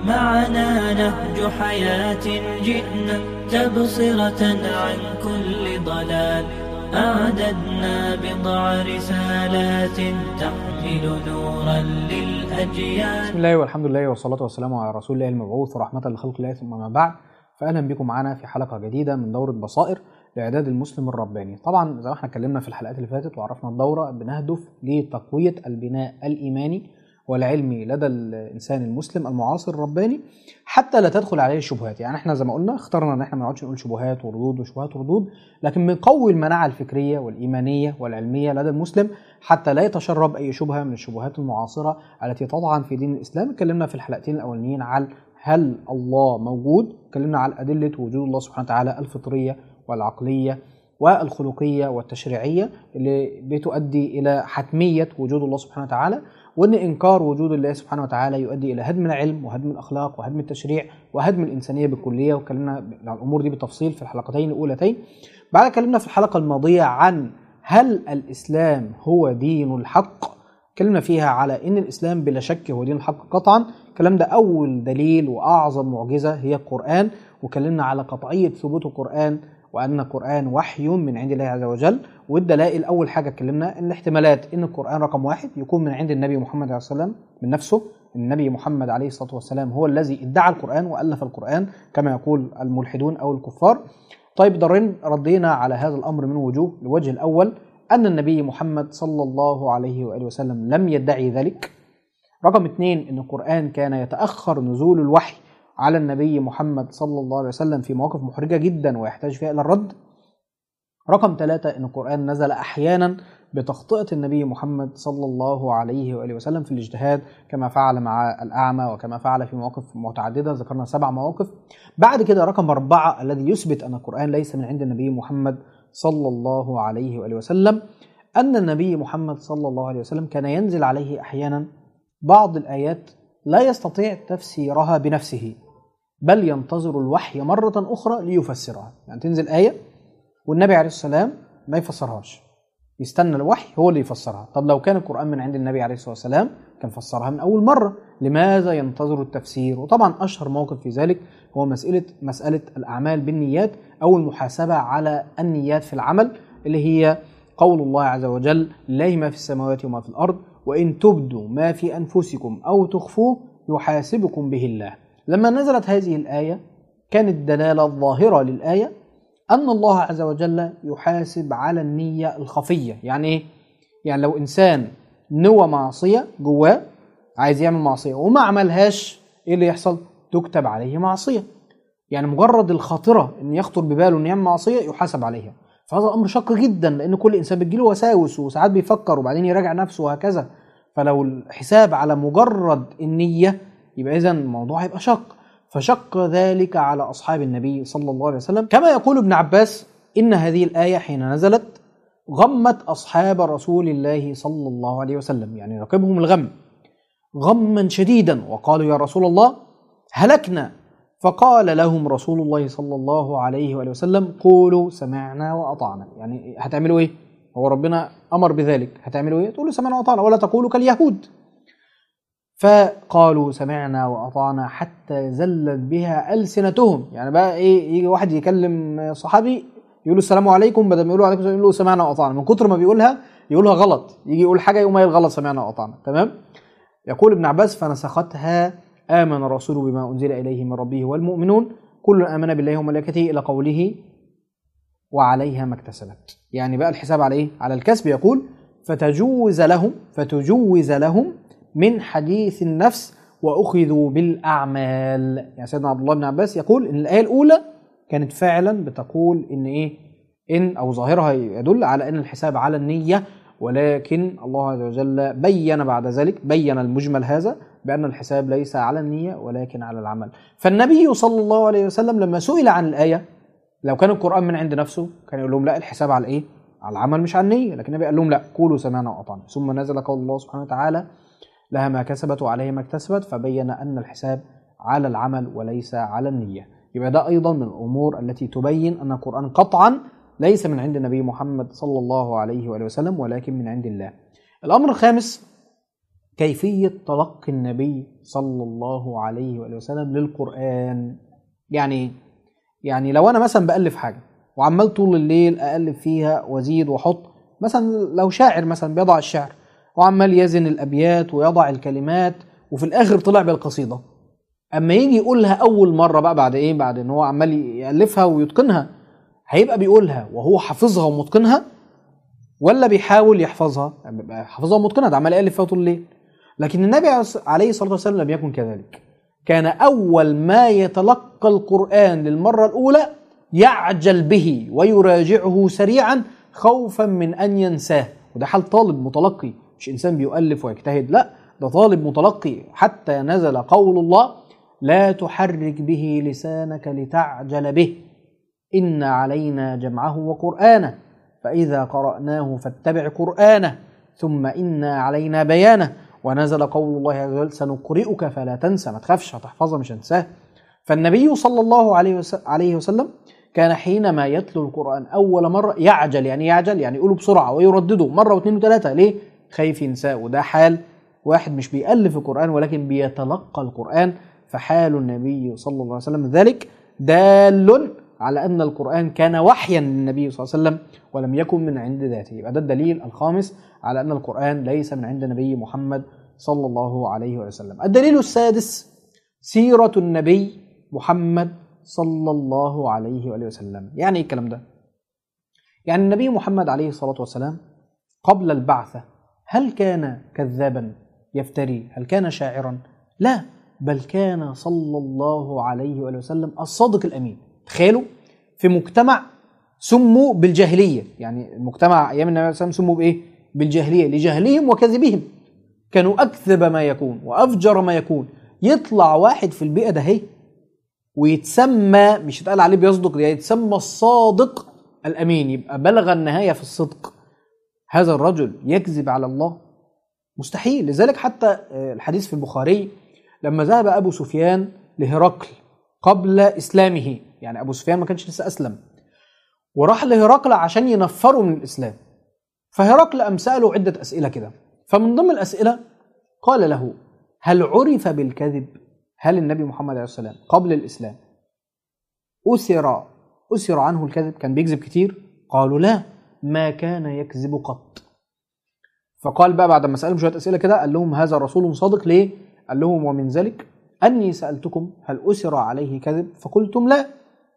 معنا نهج حياة جئنا تبصرة عن كل ضلال أعددنا بضع رسالات تحمل نورا للأجيال بسم الله والحمد لله والصلاة والسلام على رسول الله المبعوث ورحمة لخلق الله ثم ما بعد فأهلا بكم معنا في حلقة جديدة من دورة بصائر لإعداد المسلم الرباني طبعا زي ما احنا اتكلمنا في الحلقات اللي فاتت وعرفنا الدورة بنهدف لتقوية البناء الإيماني والعلمي لدى الإنسان المسلم المعاصر الرباني حتى لا تدخل عليه الشبهات يعني احنا زي ما قلنا اخترنا ان احنا ما نقعدش نقول شبهات وردود وشبهات وردود لكن بنقوي المناعة الفكرية والإيمانية والعلمية لدى المسلم حتى لا يتشرب أي شبهة من الشبهات المعاصرة التي تطعن في دين الإسلام اتكلمنا في الحلقتين الأولانيين عن هل الله موجود اتكلمنا عن أدلة وجود الله سبحانه وتعالى الفطرية والعقلية والخلقية والتشريعية اللي بتؤدي إلى حتمية وجود الله سبحانه وتعالى وأن إنكار وجود الله سبحانه وتعالى يؤدي إلى هدم العلم وهدم الأخلاق وهدم التشريع وهدم الإنسانية بالكلية واتكلمنا عن الأمور دي بالتفصيل في الحلقتين الأولتين بعد اتكلمنا في الحلقة الماضية عن هل الإسلام هو دين الحق اتكلمنا فيها على ان الاسلام بلا شك هو دين الحق قطعا الكلام ده اول دليل واعظم معجزه هي القران وكلمنا على قطعيه ثبوت القران وان القران وحي من عند الله عز وجل والدلائل اول حاجه اتكلمنا ان الاحتمالات ان القران رقم واحد يكون من عند النبي محمد عليه الصلاه والسلام من نفسه النبي محمد عليه الصلاه والسلام هو الذي ادعى القران والف القران كما يقول الملحدون او الكفار طيب ضرين ردينا على هذا الامر من وجوه الوجه الاول أن النبي محمد صلى الله عليه وآله وسلم لم يدعي ذلك رقم اثنين أن القرآن كان يتأخر نزول الوحي على النبي محمد صلى الله عليه وسلم في مواقف محرجة جدا ويحتاج فيها إلى الرد رقم ثلاثة أن القرآن نزل أحيانا بتخطئة النبي محمد صلى الله عليه وآله وسلم في الاجتهاد كما فعل مع الأعمى وكما فعل في مواقف متعددة ذكرنا سبع مواقف بعد كده رقم أربعة الذي يثبت أن القرآن ليس من عند النبي محمد صلى الله عليه وآله وسلم أن النبي محمد صلى الله عليه وسلم كان ينزل عليه أحيانا بعض الآيات لا يستطيع تفسيرها بنفسه بل ينتظر الوحي مرة أخرى ليفسرها يعني تنزل آية والنبي عليه السلام ما يفسرهاش يستنى الوحي هو اللي يفسرها طب لو كان القرآن من عند النبي عليه الصلاة والسلام كان فسرها من أول مرة لماذا ينتظر التفسير وطبعا أشهر موقف في ذلك هو مسألة مسألة الأعمال بالنيات أو المحاسبة على النيات في العمل اللي هي قول الله عز وجل لله ما في السماوات وما في الأرض وإن تبدوا ما في أنفسكم أو تخفوه يحاسبكم به الله لما نزلت هذه الآية كانت الدلالة الظاهرة للآية أن الله عز وجل يحاسب على النية الخفية يعني إيه؟ يعني لو إنسان نوى معصية جواه عايز يعمل معصية وما عملهاش إيه اللي يحصل؟ تكتب عليه معصية يعني مجرد الخاطرة إن يخطر بباله إن يعمل معصية يحاسب عليها فهذا أمر شق جدا لأن كل إنسان بتجيله وساوس وساعات بيفكر وبعدين يراجع نفسه وهكذا فلو الحساب على مجرد النية يبقى إذا الموضوع هيبقى شق فشق ذلك على أصحاب النبي صلى الله عليه وسلم كما يقول ابن عباس إن هذه الآية حين نزلت غمت أصحاب رسول الله صلى الله عليه وسلم يعني ركبهم الغم غما شديدا وقالوا يا رسول الله هلكنا فقال لهم رسول الله صلى الله عليه وآله وسلم قولوا سمعنا وأطعنا يعني هتعملوا إيه؟ هو ربنا أمر بذلك هتعملوا إيه؟ تقولوا سمعنا وأطعنا ولا تقولوا كاليهود فقالوا سمعنا وأطعنا حتى زلت بها ألسنتهم يعني بقى إيه يجي واحد يكلم صحابي يقول السلام عليكم بدل ما يقولوا عليكم السلام يقولوا سمعنا وأطعنا من كتر ما بيقولها يقولها غلط يجي يقول حاجة يقوم قايل غلط سمعنا وأطعنا تمام يقول ابن عباس فنسختها آمن الرسول بما أنزل إليه من ربه والمؤمنون كل آمن بالله وملائكته إلى قوله وعليها ما اكتسبت يعني بقى الحساب على إيه؟ على الكسب يقول فتجوز لهم فتجوز لهم من حديث النفس وأخذوا بالأعمال يعني سيدنا عبد الله بن عباس يقول إن الآية الأولى كانت فعلا بتقول إن إيه إن أو ظاهرها يدل على أن الحساب على النية ولكن الله عز وجل بين بعد ذلك بين المجمل هذا بأن الحساب ليس على النية ولكن على العمل فالنبي صلى الله عليه وسلم لما سئل عن الآية لو كان القرآن من عند نفسه كان يقول لهم لا الحساب على إيه؟ على العمل مش على النية لكن النبي قال لهم لا قولوا سمعنا وأطعنا ثم نزل قول الله سبحانه وتعالى لها ما كسبت وعليها ما اكتسبت فبين أن الحساب على العمل وليس على النية يبقى ده أيضا من الأمور التي تبين أن القرآن قطعا ليس من عند النبي محمد صلى الله عليه وآله وسلم ولكن من عند الله الأمر الخامس كيفية تلقي النبي صلى الله عليه وآله وسلم للقرآن يعني إيه؟ يعني لو أنا مثلا بألف حاجة وعمال طول الليل أألف فيها وأزيد وأحط مثلا لو شاعر مثلا بيضع الشعر وعمال يزن الأبيات ويضع الكلمات وفي الآخر طلع بالقصيدة أما يجي يقولها أول مرة بقى بعد إيه بعد إن هو عمال يألفها ويتقنها هيبقى بيقولها وهو حافظها ومتقنها ولا بيحاول يحفظها يعني بيبقى حافظها ومتقنها ده عمال يألف فيها طول الليل لكن النبي عليه الصلاة والسلام لم يكن كذلك كان أول ما يتلقى القرآن للمرة الأولى يعجل به ويراجعه سريعا خوفا من أن ينساه وده حال طالب متلقي مش إنسان بيؤلف ويجتهد لا ده طالب متلقي حتى نزل قول الله لا تحرك به لسانك لتعجل به إن علينا جمعه وقرآنه فإذا قرأناه فاتبع قرآنه ثم إن علينا بيانه ونزل قول الله عز وجل سنقرئك فلا تنسى ما تخافش هتحفظها مش هنساه فالنبي صلى الله عليه عليه وسلم كان حينما يتلو القرآن أول مرة يعجل يعني يعجل يعني يقوله بسرعة ويردده مرة واثنين وثلاثة ليه؟ خايف ينساه وده حال واحد مش بيألف القرآن ولكن بيتلقى القرآن فحال النبي صلى الله عليه وسلم ذلك دال على أن القرآن كان وحيا للنبي صلى الله عليه وسلم ولم يكن من عند ذاته يبقى ده الدليل الخامس على أن القرآن ليس من عند النبي محمد صلى الله عليه وسلم الدليل السادس سيرة النبي محمد صلى الله عليه وآله وسلم يعني ايه الكلام ده يعني النبي محمد عليه الصلاة والسلام قبل البعثة هل كان كذابا يفتري هل كان شاعرا لا بل كان صلى الله عليه وآله وسلم الصادق الأمين تخيلوا في مجتمع سموا بالجاهلية يعني المجتمع أيام النبي صلى الله عليه وسلم سموا بإيه بالجاهلية لجهلهم وكذبهم كانوا أكذب ما يكون وأفجر ما يكون يطلع واحد في البيئة ده هي ويتسمى مش يتقال عليه بيصدق يعني يتسمى الصادق الأمين يبقى بلغ النهاية في الصدق هذا الرجل يكذب على الله مستحيل لذلك حتى الحديث في البخاري لما ذهب أبو سفيان لهرقل قبل إسلامه يعني أبو سفيان ما كانش لسه أسلم وراح لهرقل عشان ينفره من الإسلام فهرقل أم سأله عدة أسئلة كده فمن ضمن الأسئلة قال له هل عرف بالكذب هل النبي محمد عليه السلام قبل الإسلام أسر أسر عنه الكذب كان بيكذب كتير قالوا لا ما كان يكذب قط فقال بقى بعد ما سألهم شوية أسئلة كده قال لهم هذا رسول صادق ليه قال لهم ومن ذلك أني سألتكم هل أسر عليه كذب فقلتم لا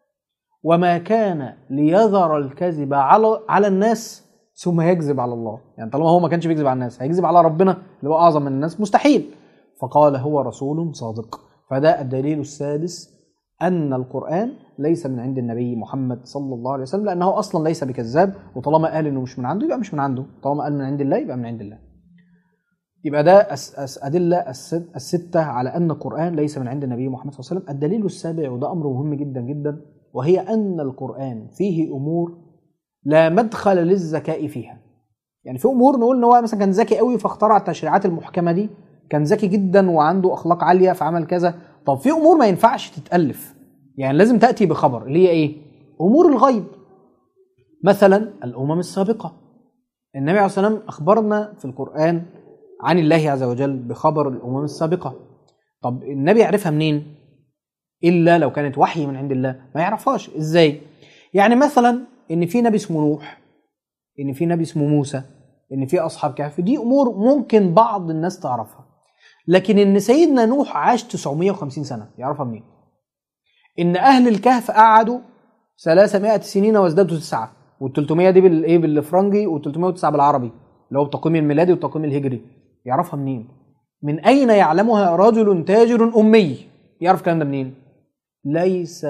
وما كان ليذر الكذب على على الناس ثم يكذب على الله يعني طالما هو ما كانش بيكذب على الناس هيكذب على ربنا اللي هو أعظم من الناس مستحيل فقال هو رسول صادق فده الدليل السادس أن القرآن ليس من عند النبي محمد صلى الله عليه وسلم لأنه أصلا ليس بكذاب وطالما قال إنه مش من عنده يبقى مش من عنده طالما قال من عند الله يبقى من عند الله يبقى ده أس أس أدلة الستة على أن القرآن ليس من عند النبي محمد صلى الله عليه وسلم الدليل السابع وده أمر مهم جدا جدا وهي أن القرآن فيه أمور لا مدخل للذكاء فيها يعني في أمور نقول إن هو مثلا كان ذكي قوي فاخترع التشريعات المحكمة دي كان ذكي جدا وعنده أخلاق عالية فعمل كذا طب في أمور ما ينفعش تتألف يعني لازم تأتي بخبر اللي هي إيه أمور الغيب مثلا الأمم السابقة النبي عليه الصلاة والسلام أخبرنا في القرآن عن الله عز وجل بخبر الأمم السابقة طب النبي يعرفها منين إلا لو كانت وحي من عند الله ما يعرفهاش إزاي يعني مثلا إن في نبي اسمه نوح إن في نبي اسمه موسى إن في أصحاب كهف دي أمور ممكن بعض الناس تعرفها لكن إن سيدنا نوح عاش 950 سنة يعرفها منين إن أهل الكهف قعدوا 300 سنين وازدادوا تسعة وال 300 دي بالإيه بالفرنجي وال 309 بالعربي اللي هو التقويم الميلادي والتقويم الهجري يعرفها منين؟ من أين يعلمها رجل تاجر أمي؟ يعرف الكلام ده منين؟ ليس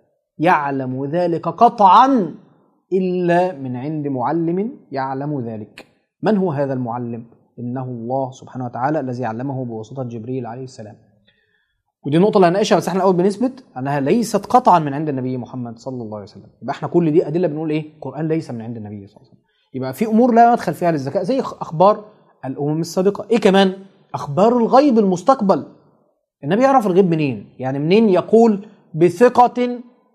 يعلم ذلك قطعا إلا من عند معلم يعلم ذلك من هو هذا المعلم؟ إنه الله سبحانه وتعالى الذي علمه بواسطة جبريل عليه السلام ودي النقطة اللي هنناقشها بس احنا الأول بنثبت أنها ليست قطعا من عند النبي محمد صلى الله عليه وسلم يبقى احنا كل دي أدلة بنقول إيه؟ القرآن ليس من عند النبي صلى الله عليه وسلم يبقى في أمور لا مدخل فيها للذكاء زي أخبار الأمم السابقة إيه كمان؟ أخبار الغيب المستقبل النبي يعرف الغيب منين؟ يعني منين يقول بثقة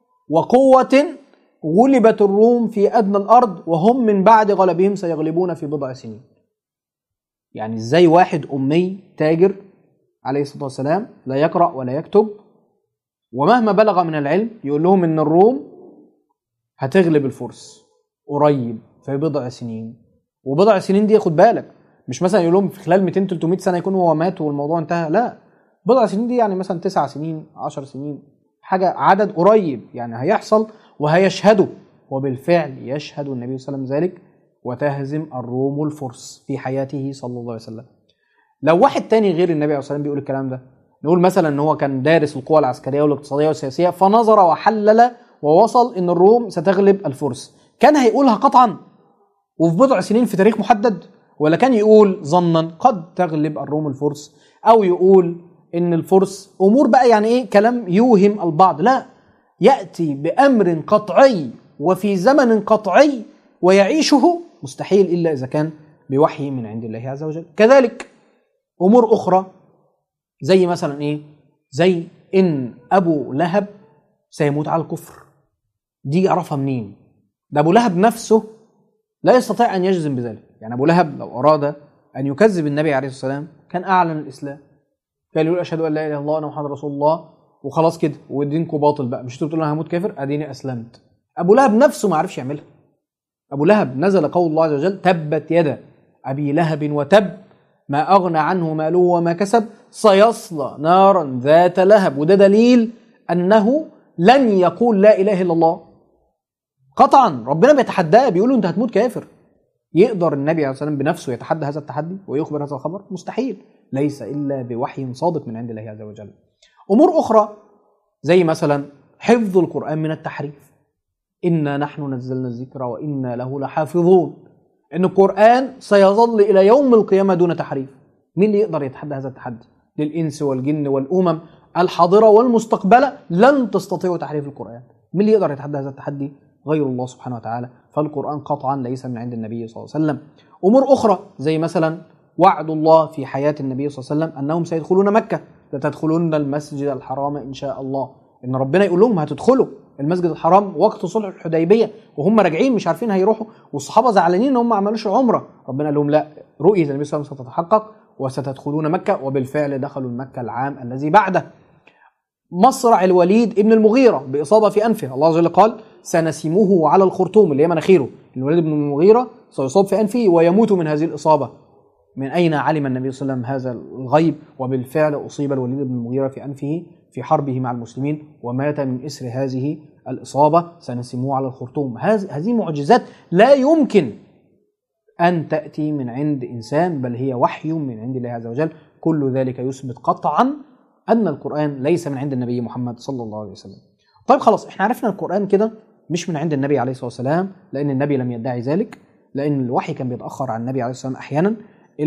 وقوة غلبت الروم في أدنى الأرض وهم من بعد غلبهم سيغلبون في بضع سنين يعني ازاي واحد امي تاجر عليه الصلاه والسلام لا يقرا ولا يكتب ومهما بلغ من العلم يقول لهم ان الروم هتغلب الفرس قريب في بضع سنين وبضع سنين دي خد بالك مش مثلا يقول لهم في خلال 200 300 سنه يكون هو مات والموضوع انتهى لا بضع سنين دي يعني مثلا تسع سنين 10 سنين حاجه عدد قريب يعني هيحصل وهيشهدوا وبالفعل يشهد النبي صلى الله عليه وسلم ذلك وتهزم الروم الفرس في حياته صلى الله عليه وسلم لو واحد تاني غير النبي عليه الصلاه والسلام بيقول الكلام ده نقول مثلا ان هو كان دارس القوى العسكريه والاقتصاديه والسياسيه فنظر وحلل ووصل ان الروم ستغلب الفرس كان هيقولها قطعا وفي بضع سنين في تاريخ محدد ولا كان يقول ظنا قد تغلب الروم الفرس او يقول ان الفرس امور بقى يعني ايه كلام يوهم البعض لا ياتي بامر قطعي وفي زمن قطعي ويعيشه مستحيل الا اذا كان بوحي من عند الله عز وجل كذلك امور اخرى زي مثلا ايه زي ان ابو لهب سيموت على الكفر دي يعرفها منين ده ابو لهب نفسه لا يستطيع ان يجزم بذلك يعني ابو لهب لو اراد ان يكذب النبي عليه الصلاه والسلام كان اعلن الاسلام كان يقول اشهد ان لا اله الا الله وان محمد رسول الله وخلاص كده ودينكم باطل بقى مش انتوا بتقولوا انا هموت كافر اديني اسلمت ابو لهب نفسه ما عرفش يعملها ابو لهب نزل قول الله عز وجل تبت يدا ابي لهب وتب ما اغنى عنه ماله وما كسب سيصلى نارا ذات لهب وده دليل انه لن يقول لا اله الا الله قطعا ربنا بيتحداه بيقول له انت هتموت كافر يقدر النبي عليه الصلاه والسلام بنفسه يتحدى هذا التحدي ويخبر هذا الخبر مستحيل ليس الا بوحي صادق من عند الله عز وجل امور اخرى زي مثلا حفظ القران من التحريف انا نحن نزلنا الذكر وانا له لحافظون ان القران سيظل الى يوم القيامه دون تحريف مين اللي يقدر يتحدى هذا التحدي للانس والجن والامم الحاضره والمستقبله لن تستطيعوا تحريف القران مين اللي يقدر يتحدى هذا التحدي غير الله سبحانه وتعالى فالقرآن قطعا ليس من عند النبي صلى الله عليه وسلم أمور أخرى زي مثلا وعد الله في حياة النبي صلى الله عليه وسلم أنهم سيدخلون مكة لتدخلون المسجد الحرام إن شاء الله إن ربنا يقول لهم هتدخلوا المسجد الحرام وقت صلح الحديبية وهم راجعين مش عارفين هيروحوا والصحابة زعلانين إن هم ما عملوش العمرة ربنا قال لهم لا رؤية النبي صلى الله عليه وسلم ستتحقق وستدخلون مكة وبالفعل دخلوا مكة العام الذي بعده مصرع الوليد ابن المغيرة بإصابة في أنفه الله عز وجل قال سنسمه على الخرطوم اللي هي مناخيره الوليد بن المغيرة سيصاب في أنفه ويموت من هذه الإصابة من أين علم النبي صلى الله عليه وسلم هذا الغيب وبالفعل أصيب الوليد بن المغيرة في أنفه في حربه مع المسلمين ومات من إسر هذه الإصابة سنسموه على الخرطوم هذه معجزات لا يمكن أن تأتي من عند إنسان بل هي وحي من عند الله عز وجل كل ذلك يثبت قطعا أن القرآن ليس من عند النبي محمد صلى الله عليه وسلم طيب خلاص احنا عرفنا القرآن كده مش من عند النبي عليه الصلاة والسلام لأن النبي لم يدعي ذلك لأن الوحي كان بيتأخر عن النبي عليه الصلاة والسلام أحيانا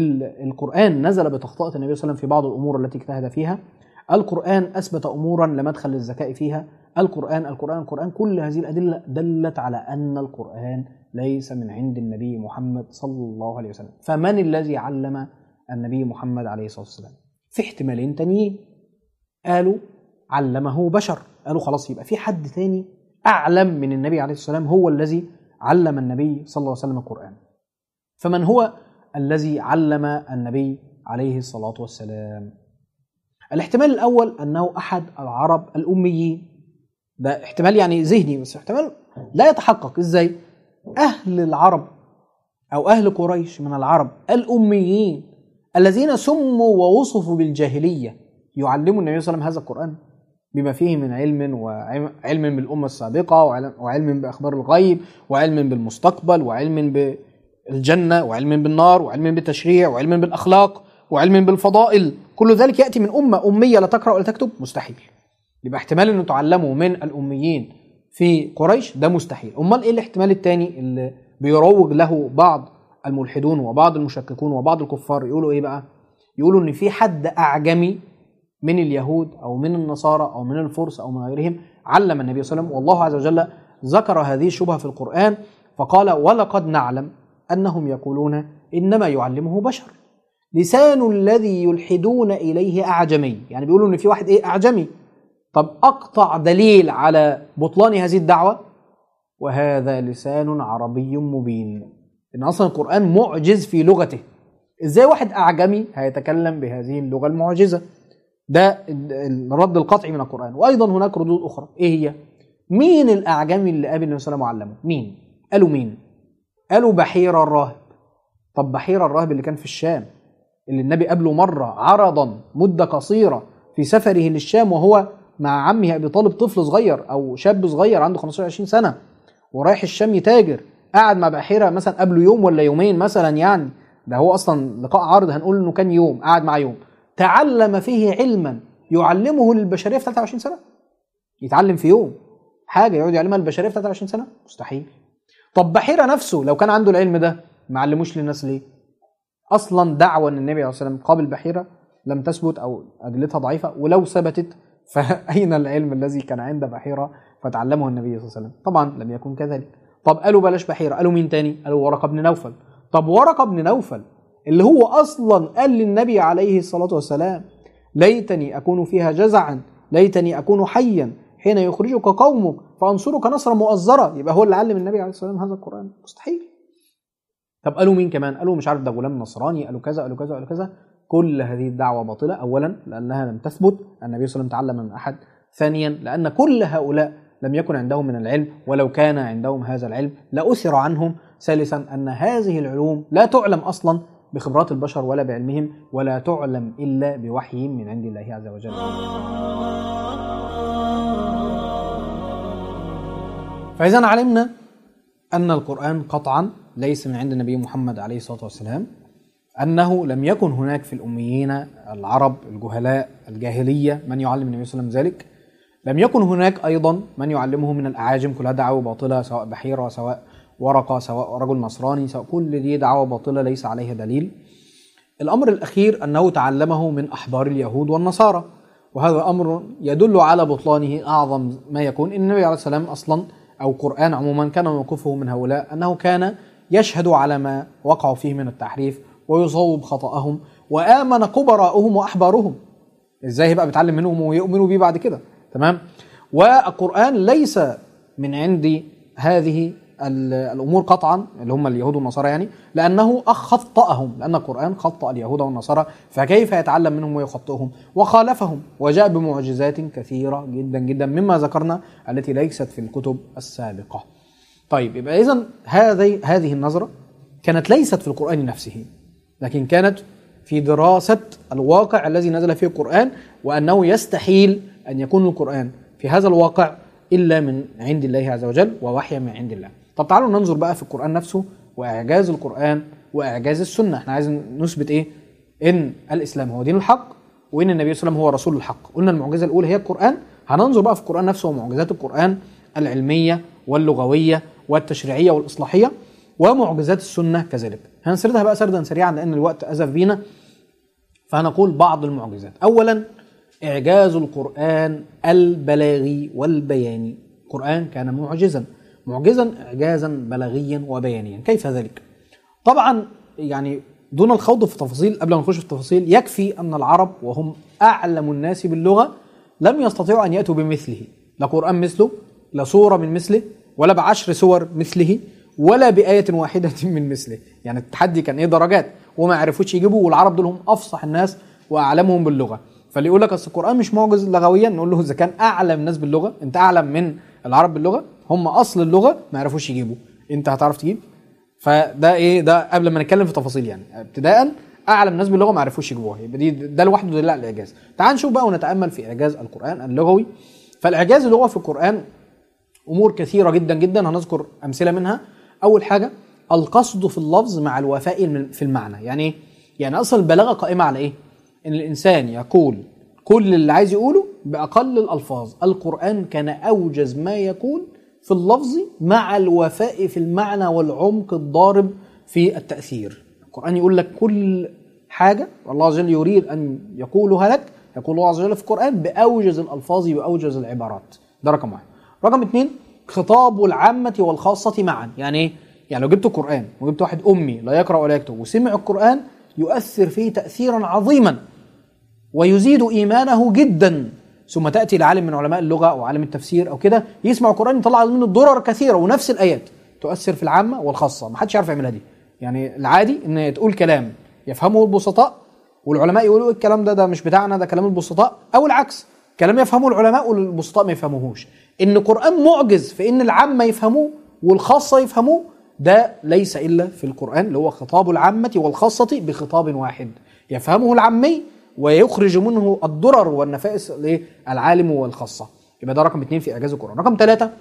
القرآن نزل بتخطئة النبي صلى الله عليه وسلم في بعض الأمور التي اجتهد فيها القرآن أثبت أمورا لمدخل الذكاء فيها القرآن القرآن القرآن كل هذه الأدلة دلت على أن القرآن ليس من عند النبي محمد صلى الله عليه وسلم فمن الذي علم النبي محمد عليه الصلاة والسلام في احتمالين تانيين قالوا علمه بشر قالوا خلاص يبقى في حد تاني أعلم من النبي عليه الصلاة والسلام هو الذي علم النبي صلى الله عليه وسلم القرآن فمن هو الذي علم النبي عليه الصلاة والسلام الاحتمال الأول أنه أحد العرب الأميين ده احتمال يعني ذهني بس احتمال لا يتحقق ازاي أهل العرب أو أهل قريش من العرب الأميين الذين سموا ووصفوا بالجاهلية يعلموا النبي صلى الله عليه وسلم هذا القرآن بما فيه من علم وعلم بالأمة السابقة وعلم بأخبار الغيب وعلم بالمستقبل وعلم بالجنة وعلم بالنار وعلم بالتشريع وعلم بالأخلاق وعلم بالفضائل كل ذلك يأتي من أمة أمية لا تقرأ ولا تكتب مستحيل يبقى احتمال أن تعلموا من الأميين في قريش ده مستحيل أمال إيه الاحتمال الثاني اللي بيروج له بعض الملحدون وبعض المشككون وبعض الكفار يقولوا إيه بقى يقولوا إن في حد أعجمي من اليهود او من النصارى او من الفرس او من غيرهم علم النبي صلى الله عليه وسلم والله عز وجل ذكر هذه الشبهه في القران فقال ولقد نعلم انهم يقولون انما يعلمه بشر لسان الذي يلحدون اليه اعجمي يعني بيقولوا ان في واحد ايه اعجمي طب اقطع دليل على بطلان هذه الدعوه وهذا لسان عربي مبين ان اصلا القران معجز في لغته ازاي واحد اعجمي هيتكلم بهذه اللغه المعجزه ده الرد القطعي من القران وايضا هناك ردود اخرى ايه هي مين الاعجمي اللي قابل النبي صلى الله عليه وسلم وعلمه مين قالوا مين قالوا بحيرة الراهب طب بحيرة الراهب اللي كان في الشام اللي النبي قابله مرة عرضا مدة قصيرة في سفره للشام وهو مع عمه أبي طالب طفل صغير أو شاب صغير عنده 15 20 سنة ورايح الشام يتاجر قعد مع بحيرة مثلا قبله يوم ولا يومين مثلا يعني ده هو أصلا لقاء عرض هنقول إنه كان يوم قعد مع يوم تعلم فيه علما يعلمه للبشرية في 23 سنة يتعلم في يوم حاجة يقعد يعلمها للبشرية في 23 سنة مستحيل طب بحيرة نفسه لو كان عنده العلم ده ما علموش للناس ليه اصلا دعوة ان النبي عليه الصلاه والسلام قابل بحيرة لم تثبت او ادلتها ضعيفة ولو ثبتت فاين العلم الذي كان عند بحيرة فتعلمه النبي صلى الله عليه وسلم طبعا لم يكن كذلك طب قالوا بلاش بحيرة قالوا مين تاني قالوا ورقة بن نوفل طب ورقة بن نوفل اللي هو اصلا قال للنبي عليه الصلاة والسلام ليتني اكون فيها جزعا ليتني اكون حيا حين يخرجك قومك فانصرك نصرا مؤزرا يبقى هو اللي علم النبي عليه الصلاه والسلام هذا القران مستحيل طب قالوا مين كمان قالوا مش عارف ده غلام نصراني قالوا كذا قالوا كذا قالوا كذا كل هذه الدعوه باطله اولا لانها لم تثبت النبي صلى الله عليه وسلم تعلم من احد ثانيا لان كل هؤلاء لم يكن عندهم من العلم ولو كان عندهم هذا العلم لأثر عنهم ثالثا أن هذه العلوم لا تعلم أصلا بخبرات البشر ولا بعلمهم ولا تعلم إلا بوحي من عند الله عز وجل فإذا علمنا أن القرآن قطعا ليس من عند النبي محمد عليه الصلاة والسلام أنه لم يكن هناك في الأميين العرب الجهلاء الجاهلية من يعلم النبي صلى الله عليه وسلم ذلك لم يكن هناك أيضا من يعلمه من الأعاجم كلها دعوة باطلة سواء بحيرة سواء ورقة سواء رجل نصراني سواء كل دي دعوة باطلة ليس عليها دليل الأمر الأخير أنه تعلمه من أحبار اليهود والنصارى وهذا أمر يدل على بطلانه أعظم ما يكون إن النبي عليه السلام أصلا أو قرآن عموما كان موقفه من هؤلاء أنه كان يشهد على ما وقعوا فيه من التحريف ويصوب خطأهم وآمن كبراؤهم وأحبارهم إزاي يبقى بيتعلم منهم ويؤمنوا بيه بعد كده تمام والقرآن ليس من عند هذه الامور قطعا اللي هم اليهود والنصارى يعني لانه خطاهم لان القران خطا اليهود والنصارى فكيف يتعلم منهم ويخطئهم وخالفهم وجاء بمعجزات كثيره جدا جدا مما ذكرنا التي ليست في الكتب السابقه. طيب يبقى اذا هذه هذه النظره كانت ليست في القران نفسه لكن كانت في دراسه الواقع الذي نزل فيه القران وانه يستحيل ان يكون القران في هذا الواقع الا من عند الله عز وجل ووحيا من عند الله. طب تعالوا ننظر بقى في القرآن نفسه وإعجاز القرآن وإعجاز السنة احنا عايزين نثبت إيه إن الإسلام هو دين الحق وإن النبي صلى الله عليه وسلم هو رسول الحق قلنا المعجزة الأولى هي القرآن هننظر بقى في القرآن نفسه ومعجزات القرآن العلمية واللغوية والتشريعية والإصلاحية ومعجزات السنة كذلك هنسردها بقى سردا سريعا لأن الوقت أزف بينا فهنقول بعض المعجزات أولا إعجاز القرآن البلاغي والبياني القرآن كان معجزا معجزا إعجازا بلاغيا وبيانيا كيف ذلك؟ طبعا يعني دون الخوض في تفاصيل قبل ما نخش في التفاصيل يكفي أن العرب وهم أعلم الناس باللغة لم يستطيعوا أن يأتوا بمثله لا قرآن مثله لا صورة من مثله ولا بعشر سور مثله ولا بآية واحدة من مثله يعني التحدي كان إيه درجات وما عرفوش يجيبوا والعرب دول هم أفصح الناس وأعلمهم باللغة فاللي يقول لك اصل القرآن مش معجز لغويا نقول له إذا كان أعلم الناس باللغة أنت أعلم من العرب باللغة هم اصل اللغه ما يعرفوش يجيبوا انت هتعرف تجيب فده ايه ده قبل ما نتكلم في تفاصيل يعني ابتداء اعلم الناس باللغه ما عرفوش يجيبوها يبقى دي ده لوحده دليل على الاعجاز تعال نشوف بقى ونتامل في اعجاز القران اللغوي فالاعجاز اللغوي في القران امور كثيره جدا جدا هنذكر امثله منها اول حاجه القصد في اللفظ مع الوفاء في المعنى يعني ايه يعني اصلا البلاغه قائمه على ايه ان الانسان يقول كل اللي عايز يقوله باقل الالفاظ القران كان اوجز ما يكون في اللفظ مع الوفاء في المعنى والعمق الضارب في التأثير القرآن يقول لك كل حاجة والله عز وجل يريد أن يقولها لك يقول الله عز وجل في القرآن بأوجز الألفاظ وأوجز العبارات ده رقم واحد رقم اثنين خطاب العامة والخاصة معا يعني ايه؟ يعني لو جبت القرآن وجبت واحد أمي لا يقرأ ولا يكتب وسمع القرآن يؤثر فيه تأثيرا عظيما ويزيد إيمانه جدا ثم تاتي لعالم من علماء اللغه او عالم التفسير او كده يسمع القران يطلع منه ضرر كثيره ونفس الايات تؤثر في العامه والخاصه ما حدش يعرف يعملها دي يعني العادي ان تقول كلام يفهمه البسطاء والعلماء يقولوا إيه الكلام ده ده مش بتاعنا ده كلام البسطاء او العكس كلام يفهمه العلماء والبسطاء ما يفهموهوش ان القران معجز في ان العامه يفهموه والخاصه يفهموه ده ليس الا في القران اللي هو خطاب العامه والخاصه بخطاب واحد يفهمه العامي ويخرج منه الضرر والنفائس للعالم والخاصه يبقى ده رقم اثنين في اعجاز القران رقم ثلاثه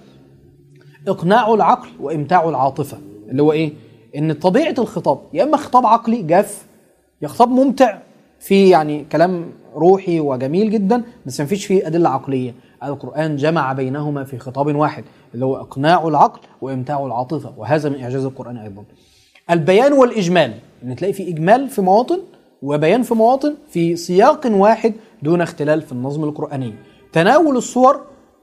اقناع العقل وامتاع العاطفه اللي هو ايه ان طبيعه الخطاب يا اما خطاب عقلي جاف يا خطاب ممتع في يعني كلام روحي وجميل جدا بس ما فيش فيه ادله عقليه القران جمع بينهما في خطاب واحد اللي هو اقناع العقل وامتاع العاطفه وهذا من اعجاز القران ايضا البيان والاجمال ان تلاقي في اجمال في مواطن وبيان في مواطن في سياق واحد دون اختلال في النظم القراني تناول الصور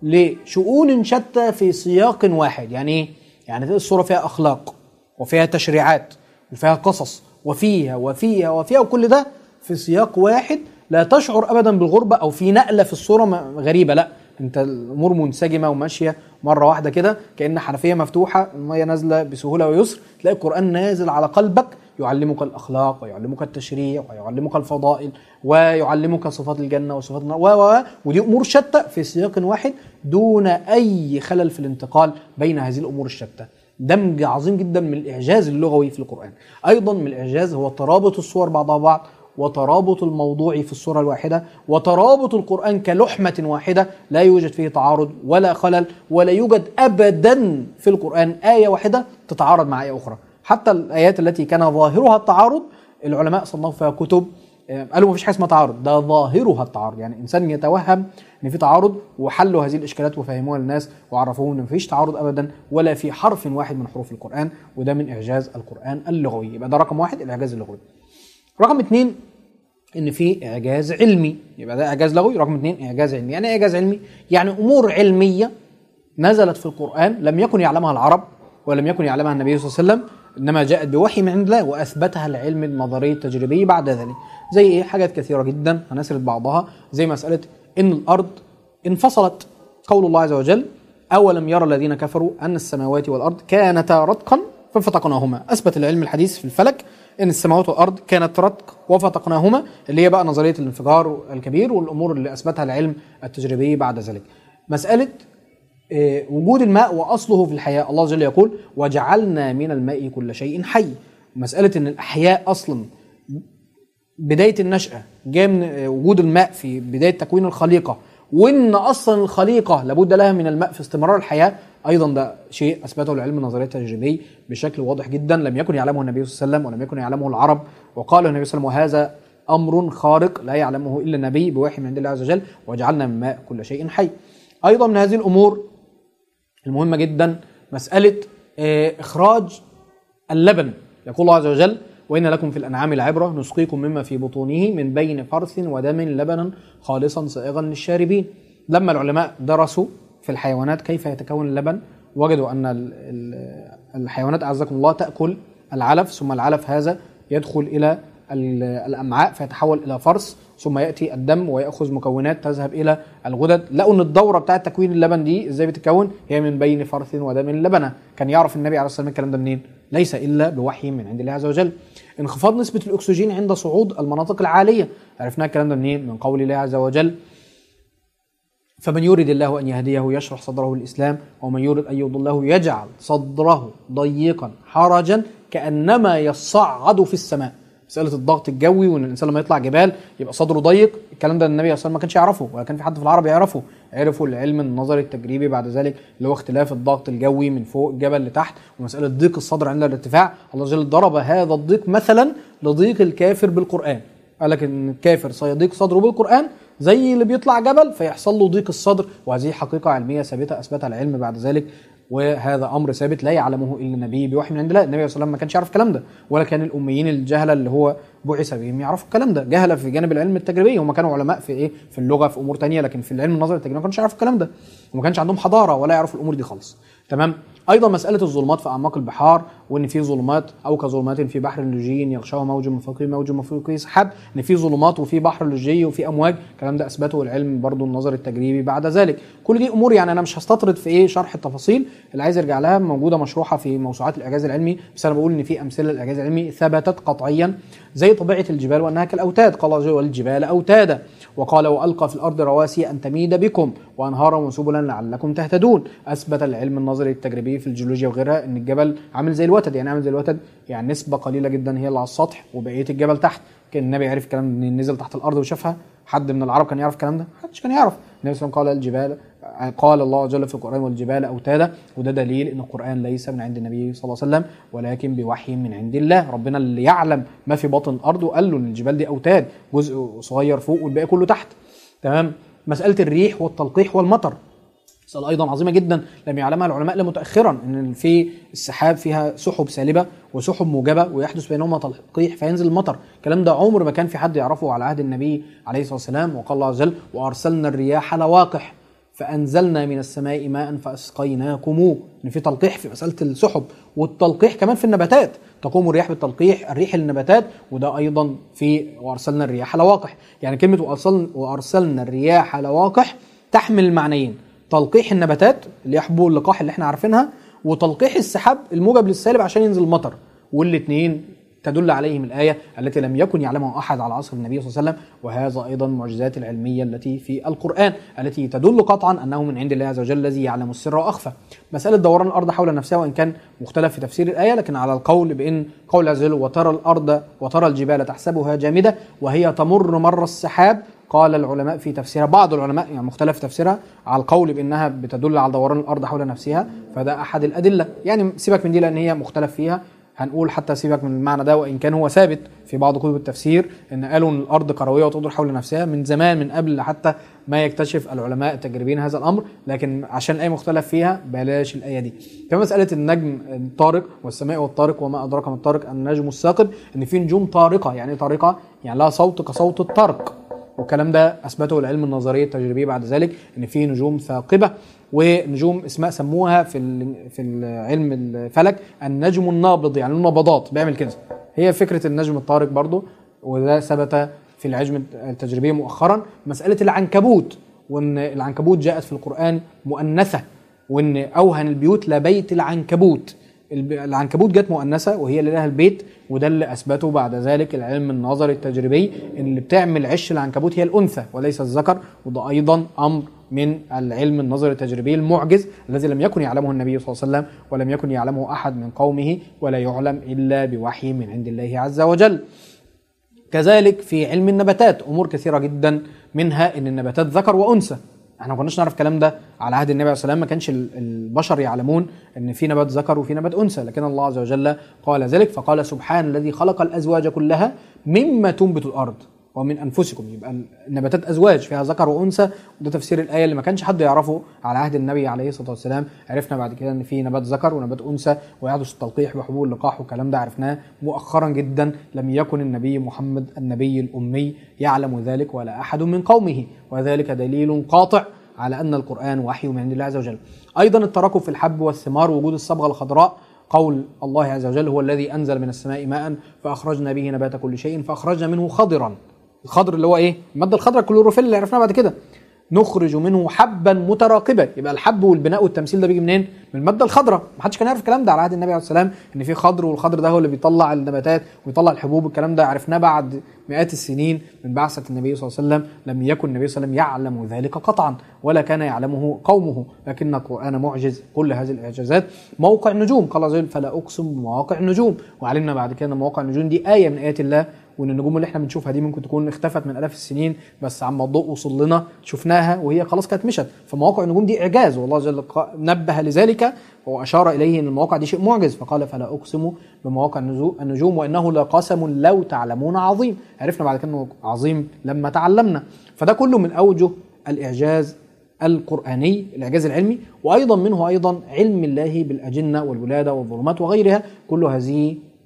لشؤون شتى في سياق واحد يعني ايه يعني تلاقي الصوره فيها اخلاق وفيها تشريعات وفيها قصص وفيها وفيها وفيها وكل ده في سياق واحد لا تشعر ابدا بالغربه او في نقله في الصوره م- غريبه لا انت الامور منسجمه وماشيه مره واحده كده كان حنفيه مفتوحه الميه نازله بسهوله ويسر تلاقي القران نازل على قلبك يعلمك الاخلاق ويعلمك التشريع ويعلمك الفضائل ويعلمك صفات الجنه وصفات النار و و و ودي امور شتى في سياق واحد دون اي خلل في الانتقال بين هذه الامور الشتى دمج عظيم جدا من الاعجاز اللغوي في القران ايضا من الاعجاز هو ترابط الصور بعضها بعض وترابط الموضوع في الصورة الواحدة وترابط القرآن كلحمة واحدة لا يوجد فيه تعارض ولا خلل ولا يوجد أبدا في القرآن آية واحدة تتعارض مع آية أخرى حتى الآيات التي كان ظاهرها التعارض العلماء صنفوا فيها كتب آه، قالوا مفيش حاجه اسمها تعارض ده ظاهرها التعارض يعني انسان يتوهم ان في تعارض وحلوا هذه الاشكالات وفهموها للناس وعرفوهم ان مفيش تعارض ابدا ولا في حرف واحد من حروف القران وده من اعجاز القران اللغوي يبقى ده رقم واحد الاعجاز اللغوي رقم اثنين ان في اعجاز علمي يبقى ده اعجاز لغوي رقم اثنين اعجاز علمي يعني ايه اعجاز علمي يعني امور علميه نزلت في القران لم يكن يعلمها العرب ولم يكن يعلمها النبي صلى الله عليه وسلم انما جاءت بوحي من عند الله واثبتها العلم النظري التجريبي بعد ذلك زي ايه حاجات كثيره جدا هنسرد بعضها زي مساله ان الارض انفصلت قول الله عز وجل اولم يرى الذين كفروا ان السماوات والارض كانتا رتقا ففتقناهما اثبت العلم الحديث في الفلك ان السماوات والارض كانت رتق وفتقناهما اللي هي بقى نظريه الانفجار الكبير والامور اللي اثبتها العلم التجريبي بعد ذلك مساله آه، وجود الماء واصله في الحياه الله عز وجل يقول وجعلنا من الماء كل شيء حي مساله ان الاحياء اصلا بدايه النشاه جايه من آه، وجود الماء في بدايه تكوين الخليقه وان اصلا الخليقه لابد لها من الماء في استمرار الحياه ايضا ده شيء اثبته العلم النظري التجريبي بشكل واضح جدا لم يكن يعلمه النبي صلى الله عليه وسلم ولم يكن يعلمه العرب وقال النبي صلى الله عليه وسلم وهذا امر خارق لا يعلمه الا النبي بوحي من عند الله عز وجل وجعلنا من الماء كل شيء حي ايضا من هذه الامور المهمة جدا مسألة آه، إخراج اللبن يقول الله عز وجل وإن لكم في الأنعام العبرة نسقيكم مما في بطونه من بين فرث ودم لبنا خالصا سائغا للشاربين لما العلماء درسوا في الحيوانات كيف يتكون اللبن وجدوا أن ال- ال- الحيوانات أعزكم الله تأكل العلف ثم العلف هذا يدخل إلى ال- الأمعاء فيتحول إلى فرث ثم يأتي الدم ويأخذ مكونات تذهب إلى الغدد لقوا أن الدورة بتاعة تكوين اللبن دي إزاي بتتكون هي من بين فرث ودم لبنة كان يعرف النبي عليه الصلاة والسلام الكلام ده منين ليس إلا بوحي من عند الله عز وجل انخفاض نسبة الأكسجين عند صعود المناطق العالية عرفنا الكلام ده منين من قول الله عز وجل فمن يريد الله أن يهديه يشرح صدره للإسلام ومن يريد أن يضله يجعل صدره ضيقا حرجا كأنما يصعد في السماء مسألة الضغط الجوي وإن الإنسان لما يطلع جبال يبقى صدره ضيق الكلام ده النبي صلى الله عليه وسلم ما كانش يعرفه ولا كان في حد في العرب يعرفه عرفوا العلم النظري التجريبي بعد ذلك اللي هو اختلاف الضغط الجوي من فوق الجبل لتحت ومسألة ضيق الصدر عند الارتفاع الله جل ضرب هذا الضيق مثلا لضيق الكافر بالقرآن قال لك ان الكافر سيضيق صدره بالقران زي اللي بيطلع جبل فيحصل له ضيق الصدر وهذه حقيقه علميه ثابته اثبتها العلم بعد ذلك وهذا امر ثابت لا يعلمه الا النبي بوحي من عند الله، النبي صلى الله عليه وسلم ما كانش يعرف الكلام ده ولا كان الاميين الجهله اللي هو بعث بهم يعرفوا الكلام ده، جهله في جانب العلم التجريبي هم كانوا علماء في ايه؟ في اللغه في امور تانية لكن في العلم النظري التجريبي ما كانوش يعرفوا الكلام ده وما كانش عندهم حضاره ولا يعرفوا الامور دي خالص. تمام؟ ايضا مساله الظلمات في اعماق البحار وان في ظلمات او كظلمات في بحر لجي يغشاه موج من فوقه موج من فوقه سحاب ان في ظلمات وفي بحر لجي وفي امواج الكلام ده اثبته العلم برضو النظري التجريبي بعد ذلك كل دي امور يعني انا مش هستطرد في ايه شرح التفاصيل اللي عايز يرجع لها موجوده مشروحه في موسوعات الاعجاز العلمي بس انا بقول ان في امثله للاعجاز العلمي ثبتت قطعيا زي طبيعه الجبال وانها كالاوتاد قال الله والجبال اوتادا وقال والقى في الارض رواسي ان تميد بكم وانهارا وسبلا لعلكم تهتدون اثبت العلم النظري التجريبي في الجيولوجيا وغيرها ان الجبل عامل زي الوتد يعني عامل زي الوتد يعني نسبه قليله جدا هي اللي على السطح وبقيه الجبل تحت كان النبي عرف الكلام ان نزل تحت الارض وشافها حد من العرب كان يعرف الكلام ده محدش كان يعرف النبي صلى الله عليه وسلم قال الجبال قال الله جل في القران والجبال اوتادا وده دليل ان القران ليس من عند النبي صلى الله عليه وسلم ولكن بوحي من عند الله ربنا اللي يعلم ما في باطن الارض وقال له ان الجبال دي اوتاد جزء صغير فوق والباقي كله تحت تمام مساله الريح والتلقيح والمطر مسألة أيضا عظيمة جدا لم يعلمها العلماء إلا متأخرا إن في السحاب فيها سحب سالبة وسحب موجبة ويحدث بينهما تلقيح فينزل المطر، الكلام ده عمر ما كان في حد يعرفه على عهد النبي عليه الصلاة والسلام وقال الله عز وجل وأرسلنا الرياح لواقح فأنزلنا من السماء ماء فأسقيناكموه إن في تلقيح في مسألة السحب والتلقيح كمان في النباتات تقوم الرياح بالتلقيح الريح للنباتات وده أيضا في وأرسلنا الرياح لواقح يعني كلمة وأرسلنا, وأرسلنا الرياح لواقح تحمل المعنيين تلقيح النباتات اللي هي حبوب اللقاح اللي احنا عارفينها وتلقيح السحاب الموجب للسالب عشان ينزل المطر والاثنين تدل عليهم الآية التي لم يكن يعلمها أحد على عصر النبي صلى الله عليه وسلم وهذا أيضا المعجزات العلمية التي في القرآن التي تدل قطعا أنه من عند الله عز وجل الذي يعلم السر وأخفى مسألة دوران الأرض حول نفسها وإن كان مختلف في تفسير الآية لكن على القول بأن قول عز وجل وترى الأرض وترى الجبال تحسبها جامدة وهي تمر مر السحاب قال العلماء في تفسيرها بعض العلماء يعني مختلف تفسيرها على القول بانها بتدل على دوران الارض حول نفسها فده احد الادله يعني سيبك من دي لان هي مختلف فيها هنقول حتى سيبك من المعنى ده وان كان هو ثابت في بعض كتب التفسير ان قالوا ان الارض كرويه وتدور حول نفسها من زمان من قبل حتى ما يكتشف العلماء التجريبيين هذا الامر لكن عشان الايه مختلف فيها بلاش الايه دي كما مساله النجم الطارق والسماء والطارق وما ادراك ما الطارق النجم الساقط ان في نجوم طارقه يعني ايه طارقه يعني لها صوت كصوت الطرق والكلام ده اثبته العلم النظري التجريبي بعد ذلك ان في نجوم ثاقبه ونجوم اسماء سموها في في علم الفلك النجم النابض يعني نبضات بيعمل كده هي فكره النجم الطارق برضو وده ثبت في العلم التجريبي مؤخرا مساله العنكبوت وان العنكبوت جاءت في القران مؤنثه وان اوهن البيوت لبيت العنكبوت العنكبوت جت مؤنثه وهي اللي لها البيت وده اللي اثبته بعد ذلك العلم النظري التجريبي ان اللي بتعمل عش العنكبوت هي الانثى وليس الذكر وده ايضا امر من العلم النظري التجريبي المعجز الذي لم يكن يعلمه النبي صلى الله عليه وسلم ولم يكن يعلمه احد من قومه ولا يعلم الا بوحي من عند الله عز وجل. كذلك في علم النباتات امور كثيره جدا منها ان النباتات ذكر وانثى احنا ما كناش نعرف الكلام ده على عهد النبي عليه الصلاه والسلام ما كانش البشر يعلمون ان في نبات ذكر وفي نبات انثى لكن الله عز وجل قال ذلك فقال سبحان الذي خلق الازواج كلها مما تنبت الارض ومن انفسكم يبقى النباتات ازواج فيها ذكر وانثى وده تفسير الايه اللي ما كانش حد يعرفه على عهد النبي عليه الصلاه والسلام عرفنا بعد كده ان في نبات ذكر ونبات انثى ويحدث التلقيح بحبوب اللقاح والكلام ده عرفناه مؤخرا جدا لم يكن النبي محمد النبي الامي يعلم ذلك ولا احد من قومه وذلك دليل قاطع على ان القران وحي من عند الله عز وجل. ايضا التراكب في الحب والثمار وجود الصبغه الخضراء قول الله عز وجل هو الذي انزل من السماء ماء فاخرجنا به نبات كل شيء فاخرجنا منه خضرا الخضر اللي هو ايه؟ الماده الخضراء الكلوروفيل اللي عرفناها بعد كده نخرج منه حبا متراقبا يبقى الحب والبناء والتمثيل ده بيجي منين؟ من الماده الخضراء ما حدش كان يعرف الكلام ده على عهد النبي عليه السلام ان في خضر والخضر ده هو اللي بيطلع النباتات ويطلع الحبوب الكلام ده عرفناه بعد مئات السنين من بعثه النبي صلى الله عليه وسلم لم يكن النبي صلى الله عليه وسلم يعلم ذلك قطعا ولا كان يعلمه قومه لكن القران معجز كل هذه الاعجازات موقع النجوم قال عز وجل فلا اقسم بمواقع النجوم وعلمنا بعد كده ان مواقع النجوم دي ايه من ايات الله وان النجوم اللي احنا بنشوفها دي ممكن تكون اختفت من الاف السنين بس عما الضوء وصل لنا شفناها وهي خلاص كانت مشت فمواقع النجوم دي اعجاز والله جل نبه لذلك واشار اليه ان المواقع دي شيء معجز فقال فلا اقسم بمواقع النجوم وانه لقسم لو تعلمون عظيم عرفنا بعد كده انه عظيم لما تعلمنا فده كله من اوجه الاعجاز القرآني الإعجاز العلمي وأيضا منه أيضا علم الله بالأجنة والولادة والظلمات وغيرها كل هذه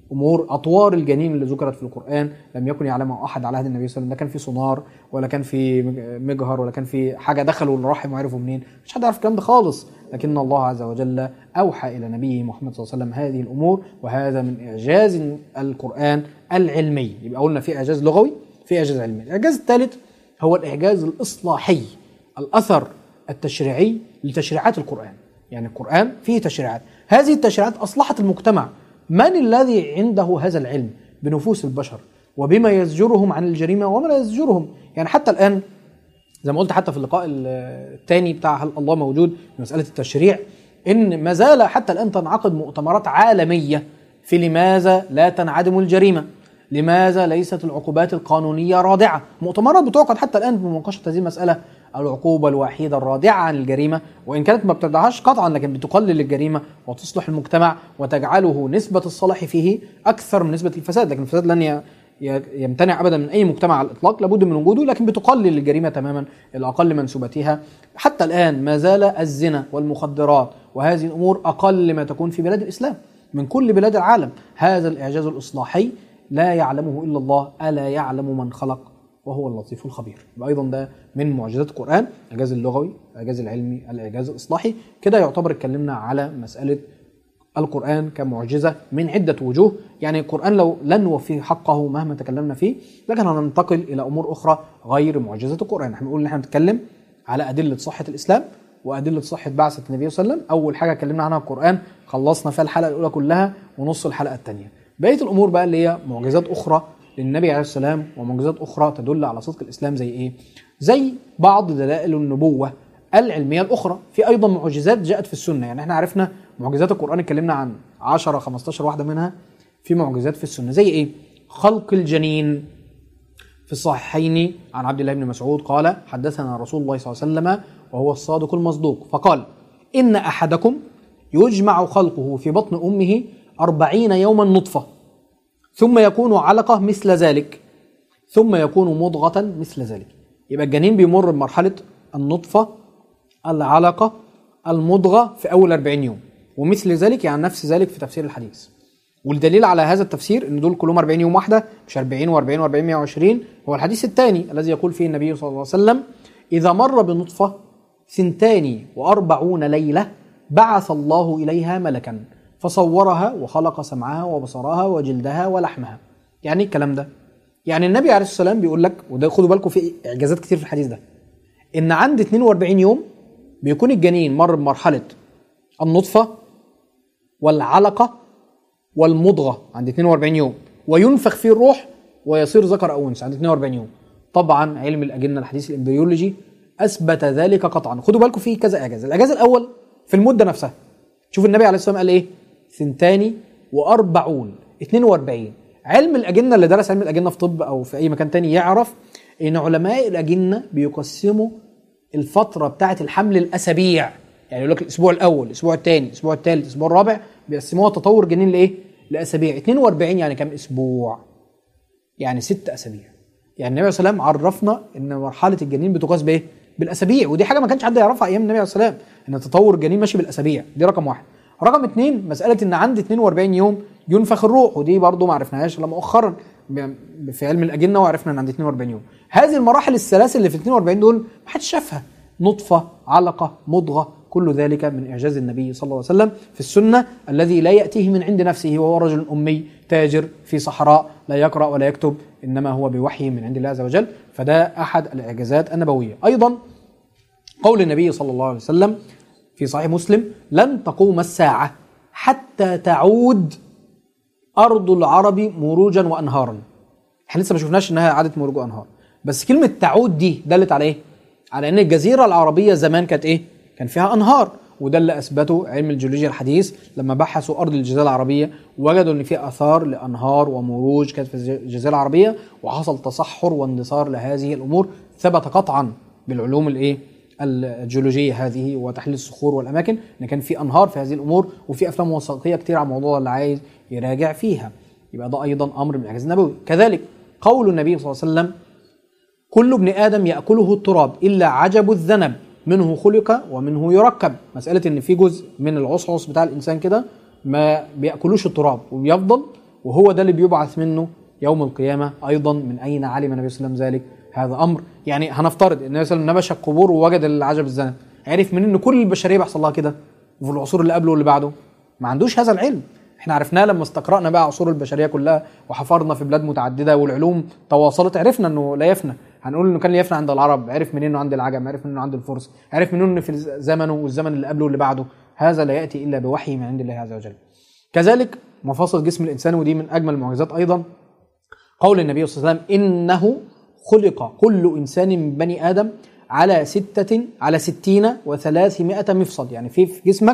امور اطوار الجنين اللي ذكرت في القران لم يكن يعلمها احد على عهد النبي صلى الله عليه وسلم لا كان في سونار ولا كان في مجهر ولا كان في حاجه دخلوا الرحم وعرفوا منين مش حد يعرف الكلام ده خالص لكن الله عز وجل اوحى الى نبيه محمد صلى الله عليه وسلم هذه الامور وهذا من اعجاز القران العلمي يبقى قلنا في اعجاز لغوي في اعجاز علمي الاعجاز الثالث هو الاعجاز الاصلاحي الاثر التشريعي لتشريعات القران يعني القران فيه تشريعات هذه التشريعات اصلحت المجتمع من الذي عنده هذا العلم بنفوس البشر وبما يزجرهم عن الجريمه وما لا يزجرهم يعني حتى الان زي ما قلت حتى في اللقاء الثاني بتاع هل الله موجود في مساله التشريع ان ما زال حتى الان تنعقد مؤتمرات عالميه في لماذا لا تنعدم الجريمه لماذا ليست العقوبات القانونيه رادعه مؤتمرات بتعقد حتى الان بمناقشه هذه المساله العقوبة الوحيدة الرادعة عن الجريمة وإن كانت ما بتدعهاش قطعا لكن بتقلل الجريمة وتصلح المجتمع وتجعله نسبة الصلاح فيه أكثر من نسبة الفساد لكن الفساد لن ي- ي- يمتنع أبدا من أي مجتمع على الإطلاق لابد من وجوده لكن بتقلل الجريمة تماما إلى أقل منسوباتها حتى الآن ما زال الزنا والمخدرات وهذه الأمور أقل ما تكون في بلاد الإسلام من كل بلاد العالم هذا الإعجاز الإصلاحي لا يعلمه إلا الله ألا يعلم من خلق وهو اللطيف الخبير يبقى ايضا ده من معجزات القران الاعجاز اللغوي الاعجاز العلمي الاعجاز الاصلاحي كده يعتبر اتكلمنا على مساله القران كمعجزه من عده وجوه يعني القران لو لن نوفيه حقه مهما تكلمنا فيه لكن هننتقل الى امور اخرى غير معجزه القران احنا بنقول ان احنا بنتكلم على ادله صحه الاسلام وادله صحه بعثه النبي صلى الله عليه وسلم اول حاجه اتكلمنا عنها القران خلصنا فيها الحلقه الاولى كلها ونص الحلقه الثانيه بقيه الامور بقى اللي هي معجزات اخرى للنبي عليه السلام ومعجزات اخرى تدل على صدق الاسلام زي ايه؟ زي بعض دلائل النبوه العلميه الاخرى، في ايضا معجزات جاءت في السنه، يعني احنا عرفنا معجزات القران اتكلمنا عن 10 15 واحده منها في معجزات في السنه، زي ايه؟ خلق الجنين في الصحيحين عن عبد الله بن مسعود قال حدثنا رسول الله صلى الله عليه وسلم وهو الصادق المصدوق فقال إن أحدكم يجمع خلقه في بطن أمه أربعين يوما نطفة ثم يكون علقة مثل ذلك ثم يكون مضغة مثل ذلك يبقى الجنين بيمر بمرحلة النطفة العلقة المضغة في أول 40 يوم ومثل ذلك يعني نفس ذلك في تفسير الحديث والدليل على هذا التفسير ان دول كلهم 40 يوم واحده مش 40 و40 و40 120 هو الحديث الثاني الذي يقول فيه النبي صلى الله عليه وسلم اذا مر بنطفه ثنتان وأربعون ليلة بعث الله إليها ملكا فصورها وخلق سمعها وبصرها وجلدها ولحمها يعني إيه الكلام ده يعني النبي عليه الصلاة والسلام بيقول لك وده خدوا بالكم في إعجازات كتير في الحديث ده إن عند 42 يوم بيكون الجنين مر بمرحلة النطفة والعلقة والمضغة عند 42 يوم وينفخ فيه الروح ويصير ذكر أو أنثى عند 42 يوم طبعا علم الأجنة الحديث الإمبريولوجي أثبت ذلك قطعا خدوا بالكم في كذا إعجاز الإعجاز الأول في المدة نفسها شوف النبي عليه الصلاة والسلام قال إيه ثنتان وأربعون 42 علم الأجنة اللي درس علم الأجنة في طب أو في أي مكان تاني يعرف إن علماء الأجنة بيقسموا الفترة بتاعة الحمل الأسابيع يعني يقول لك الأسبوع الأول الأسبوع الثاني الأسبوع الثالث الأسبوع الرابع بيقسموها تطور جنين لإيه؟ لأسابيع 42 يعني كام أسبوع؟ يعني ست أسابيع يعني النبي صلى الله عليه وسلم عرفنا ان مرحله الجنين بتقاس بايه؟ بالاسابيع ودي حاجه ما كانش حد يعرفها ايام النبي عليه الصلاه والسلام ان تطور الجنين ماشي بالاسابيع دي رقم واحد. رقم اثنين مساله ان عند 42 يوم ينفخ الروح ودي برضو ما عرفناهاش الا مؤخرا ب- في علم الاجنه وعرفنا ان عند 42 يوم. هذه المراحل الثلاث اللي في 42 دول ما حدش شافها نطفه علقه مضغه كل ذلك من اعجاز النبي صلى الله عليه وسلم في السنه الذي لا ياتيه من عند نفسه وهو رجل امي تاجر في صحراء لا يقرا ولا يكتب انما هو بوحي من عند الله عز وجل فده احد الاعجازات النبويه ايضا قول النبي صلى الله عليه وسلم في صحيح مسلم لن تقوم الساعه حتى تعود ارض العرب مروجا وانهارا احنا لسه ما شفناش انها عادت مروج وانهار بس كلمه تعود دي دلت على ايه على ان الجزيره العربيه زمان كانت ايه كان فيها انهار وده اللي اثبته علم الجيولوجيا الحديث لما بحثوا ارض الجزيره العربيه وجدوا ان في اثار لانهار ومروج كانت في الجزيره العربيه وحصل تصحر واندثار لهذه الامور ثبت قطعا بالعلوم الايه الجيولوجيه هذه وتحليل الصخور والاماكن ان كان في انهار في هذه الامور وفي افلام وثائقيه كتير على الموضوع اللي عايز يراجع فيها يبقى ده ايضا امر من الاعجاز النبوي كذلك قول النبي صلى الله عليه وسلم كل ابن ادم ياكله التراب الا عجب الذنب منه خلق ومنه يركب مساله ان في جزء من العصعص بتاع الانسان كده ما بياكلوش التراب وبيفضل وهو ده اللي بيبعث منه يوم القيامة أيضا من أين علم النبي صلى الله عليه وسلم ذلك هذا أمر يعني هنفترض النبي صلى الله عليه وسلم نبش القبور ووجد العجب الزنا عرف منين إن كل البشرية بيحصل لها كده وفي العصور اللي قبله واللي بعده ما عندوش هذا العلم احنا عرفناه لما استقرأنا بقى عصور البشرية كلها وحفرنا في بلاد متعددة والعلوم تواصلت عرفنا انه لا يفنى هنقول انه كان يفنى عند العرب عرف منين انه عند العجم عرف منين انه عند الفرس عرف منين انه في زمنه والزمن اللي قبله واللي بعده هذا لا يأتي إلا بوحي من عند الله عز وجل كذلك مفاصل جسم الإنسان ودي من أجمل المعجزات أيضا قول النبي صلى الله عليه وسلم إنه خلق كل إنسان من بني آدم على ستة على ستين وثلاثمائة مفصل يعني في في جسمك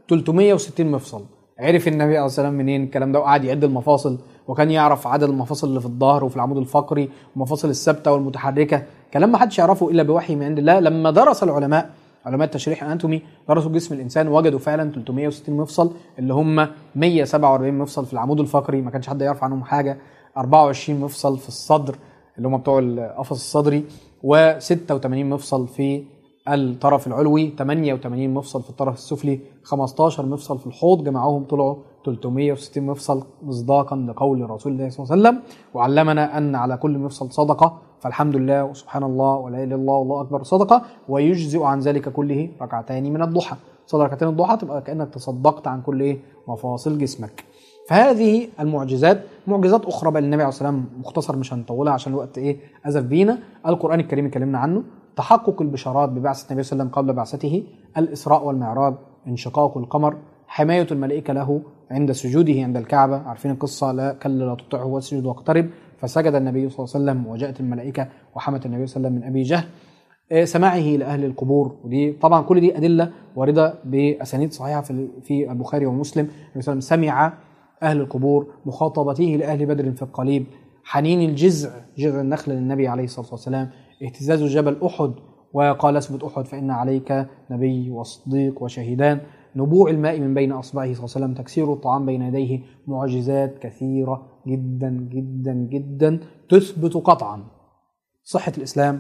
360 مفصل عرف النبي عليه الصلاة والسلام منين الكلام ده وقعد يعد المفاصل وكان يعرف عدد المفاصل اللي في الظهر وفي العمود الفقري والمفاصل الثابته والمتحركه كلام ما حدش يعرفه الا بوحي من عند الله لما درس العلماء علماء التشريح الاناتومي درسوا جسم الانسان وجدوا فعلا 360 مفصل اللي هم 147 مفصل في العمود الفقري ما كانش حد يعرف عنهم حاجه 24 مفصل في الصدر اللي هم بتوع القفص الصدري و86 مفصل في الطرف العلوي 88 مفصل في الطرف السفلي 15 مفصل في الحوض جمعوهم طلعوا 360 مفصل مصداقا لقول رسول الله صلى الله عليه وسلم وعلمنا ان على كل مفصل صدقه فالحمد لله وسبحان الله ولا اله الا الله والله اكبر صدقه ويجزئ عن ذلك كله ركعتان من الضحى صلاه ركعتين الضحى تبقى كانك تصدقت عن كل ايه مفاصل جسمك فهذه المعجزات معجزات اخرى بقى للنبي عليه الصلاه والسلام مختصر مش هنطولها عشان الوقت ايه ازف بينا القران الكريم اتكلمنا عنه تحقق البشارات ببعثه النبي صلى الله عليه وسلم قبل بعثته الاسراء والمعراج انشقاق القمر حمايه الملائكه له عند سجوده عند الكعبه عارفين القصه لا كلا لا تطعه واسجد واقترب فسجد النبي صلى الله عليه وسلم وجاءت الملائكه وحمت النبي صلى الله عليه وسلم من ابي جهل آه، سماعه لاهل القبور ودي طبعا كل دي ادله وارده باسانيد صحيحه في في البخاري ومسلم النبي صلى الله عليه وسلم سمع اهل القبور مخاطبته لاهل بدر في القليب حنين الجذع جذع النخل للنبي عليه الصلاه والسلام اهتزاز جبل احد وقال اثبت احد فان عليك نبي وصديق وشهيدان نبوع الماء من بين اصبعه صلى الله عليه وسلم تكسير الطعام بين يديه معجزات كثيره جدا جدا جدا تثبت قطعا صحه الاسلام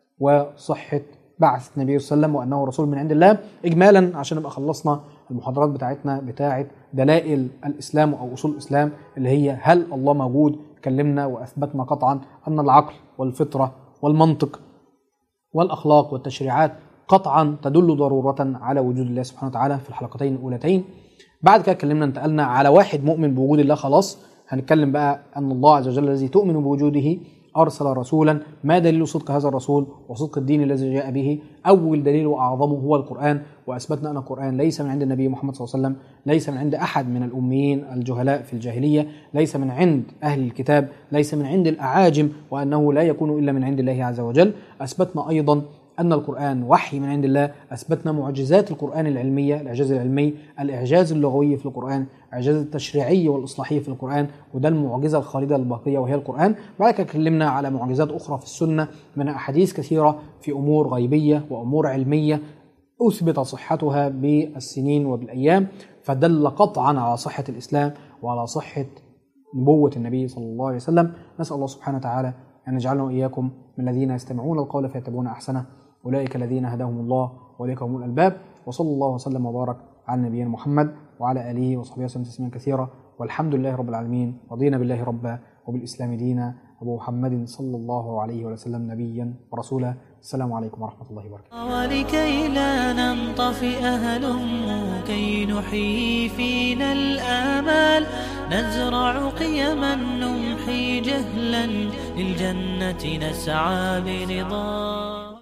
وصحه بعث النبي صلى الله عليه وسلم وانه رسول من عند الله اجمالا عشان نبقى خلصنا المحاضرات بتاعتنا بتاعه دلائل الاسلام او اصول الاسلام اللي هي هل الله موجود اتكلمنا واثبتنا قطعا ان العقل والفطره والمنطق والاخلاق والتشريعات قطعا تدل ضروره على وجود الله سبحانه وتعالى في الحلقتين الاولتين بعد كده اتكلمنا انتقلنا على واحد مؤمن بوجود الله خلاص هنتكلم بقى ان الله عز وجل الذي تؤمن بوجوده ارسل رسولا ما دليل صدق هذا الرسول وصدق الدين الذي جاء به اول دليل واعظمه هو القران واثبتنا ان القران ليس من عند النبي محمد صلى الله عليه وسلم ليس من عند احد من الاميين الجهلاء في الجاهليه ليس من عند اهل الكتاب ليس من عند الاعاجم وانه لا يكون الا من عند الله عز وجل اثبتنا ايضا أن القرآن وحي من عند الله أثبتنا معجزات القرآن العلمية الإعجاز العلمي الإعجاز اللغوي في القرآن الإعجاز التشريعي والإصلاحي في القرآن وده المعجزة الخالدة الباقية وهي القرآن بعد كده اتكلمنا على معجزات أخرى في السنة من أحاديث كثيرة في أمور غيبية وأمور علمية أثبت صحتها بالسنين وبالأيام فدل قطعا على صحة الإسلام وعلى صحة نبوة النبي صلى الله عليه وسلم نسأل الله سبحانه وتعالى أن يجعلنا وإياكم من الذين يستمعون القول فيتبعون أحسنه أولئك الذين هداهم الله وأولئك هم الألباب وصلى الله وسلم وبارك على نبينا محمد وعلى آله وصحبه وسلم تسليما كثيرا والحمد لله رب العالمين رضينا بالله ربا وبالإسلام دينا أبو محمد صلى الله عليه وسلم نبيا ورسولا السلام عليكم ورحمة الله وبركاته ولكي لا ننطفئ هلم كي نحيي فينا الآمال نزرع قيما نمحي جهلا للجنة نسعى برضا